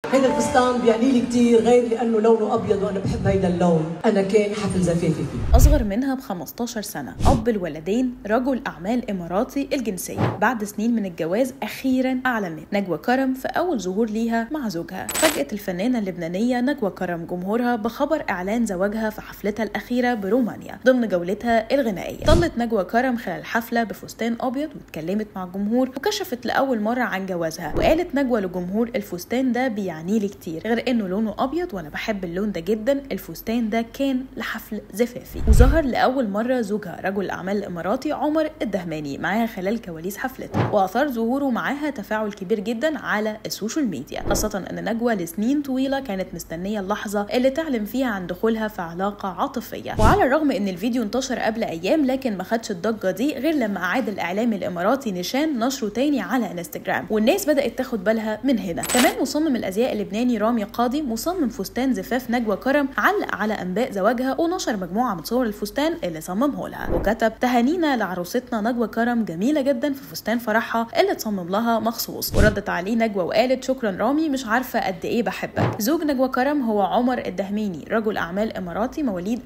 هيدا الفستان بيعني لي كثير غير لانه لونه ابيض وانا بحب هيدا اللون انا كان حفل زفافي فيه أصغر منها ب 15 سنة أب الولدين رجل أعمال إماراتي الجنسية بعد سنين من الجواز أخيرا أعلنت نجوى كرم في أول ظهور ليها مع زوجها فاجأت الفنانة اللبنانية نجوى كرم جمهورها بخبر إعلان زواجها في حفلتها الأخيرة برومانيا ضمن جولتها الغنائية طلت نجوى كرم خلال الحفلة بفستان أبيض واتكلمت مع الجمهور وكشفت لأول مرة عن جوازها وقالت نجوى للجمهور الفستان ده بيعني لي كتير غير إنه لونه أبيض وأنا بحب اللون ده جدا الفستان ده كان لحفل زفافي وظهر لأول مرة زوجها رجل الأعمال الإماراتي عمر الدهماني معاها خلال كواليس حفلتها وأثار ظهوره معاها تفاعل كبير جدا على السوشيال ميديا خاصة أن نجوى لسنين طويلة كانت مستنية اللحظة اللي تعلن فيها عن دخولها في علاقة عاطفية وعلى الرغم أن الفيديو انتشر قبل أيام لكن ما خدش الضجة دي غير لما أعاد الإعلامي الإماراتي نيشان نشره تاني على انستجرام والناس بدأت تاخد بالها من هنا كمان مصمم الأزياء اللبناني رامي قاضي مصمم فستان زفاف نجوى كرم علق على أنباء زواجها ونشر مجموعة من صور الفستان اللي صممه لها وكتب تهانينا لعروستنا نجوى كرم جميلة جدا في فستان فرحها اللي تصمم لها مخصوص وردت عليه نجوى وقالت شكرا رامي مش عارفة قد إيه بحبك زوج نجوى كرم هو عمر الدهميني رجل أعمال إماراتي مواليد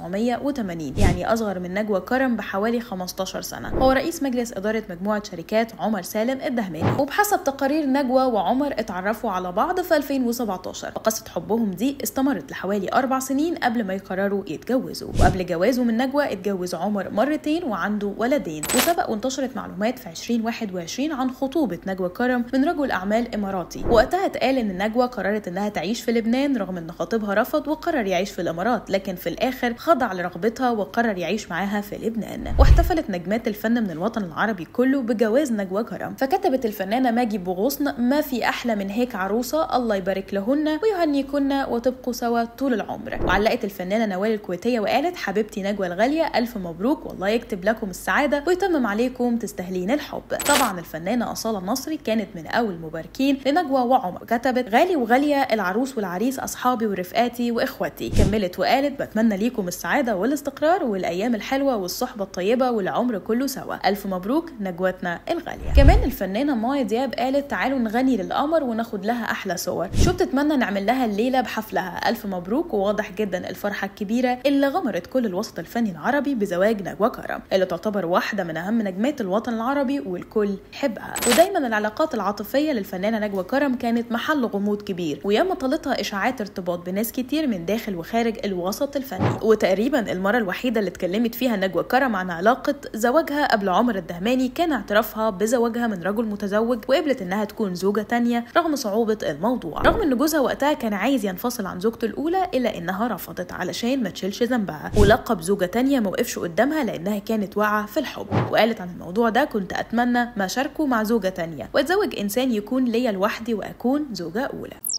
1980 يعني أصغر من نجوى كرم بحوالي 15 سنة هو رئيس مجلس إدارة مجموعة شركات عمر سالم الدهماني وبحسب تقارير نجوى وعمر اتعرفوا على بعض في 2017 وقصة حبهم دي استمرت لحوالي أربع سنين قبل ما يقرروا يتجوزوا وقبل جوازه من نجوى اتجوز عمر مرتين وعنده ولدين وسبق وانتشرت معلومات في 2021 عن خطوبة نجوى كرم من رجل أعمال إماراتي وقتها اتقال إن نجوى قررت إنها تعيش في لبنان رغم إن خطيبها رفض وقرر يعيش في الإمارات لكن في الآخر خضع لرغبتها وقرر يعيش معاها في لبنان واحتفلت نجمات الفن من الوطن العربي كله بجواز نجوى كرم فكتبت الفنانة ماجي بوغصن ما في أحلى من هيك عروسة الله يبارك لهن ويهنيكن وتبقوا سوا طول العمر وعلقت الفنانة نوال الكويتية وقالت حبيبتي نجوى الغالية ألف مبروك والله يكتب لكم السعادة ويتمم عليكم تستاهلين الحب طبعا الفنانة أصالة النصري كانت من أول مباركين لنجوى وعمر كتبت غالي وغالية العروس والعريس أصحابي ورفقاتي وإخواتي كملت وقالت بتمنى ليكم السعادة والاستقرار والأيام الحلوة والصحبة الطيبة والعمر كله سوا ألف مبروك نجوتنا الغالية كمان الفنانة مايا دياب قالت تعالوا نغني للقمر وناخد لها أحلى صور شو بتتمنى نعمل لها الليلة بحفلها ألف مبروك وواضح جدا الفرحة الكبيرة اللي غمرت كل الوسط الفني العربي بزواج نجوى كرم اللي تعتبر واحدة من أهم نجمات الوطن العربي والكل يحبها ودايما العلاقات العاطفية للفنانة نجوى كرم كانت محل غموض كبير وياما طالتها إشاعات ارتباط بناس كتير من داخل وخارج الوسط الفني وتقريبا المرة الوحيدة اللي اتكلمت فيها نجوى كرم عن علاقة زواجها قبل عمر الدهماني كان اعترافها بزواجها من رجل متزوج وقبلت انها تكون زوجة تانية رغم صعوبة الموضوع رغم ان جوزها وقتها كان عايز ينفصل عن زوجته الاولى الا انها رفضت علشان ما تشيلش ذنبها ولقب زوجة تانية ما وقفش قدامها لانها كانت واعية في الحب وقالت عن الموضوع ده كنت اتمنى ما شاركه مع زوجة تانية واتزوج انسان يكون ليا لوحدي واكون زوجة اولى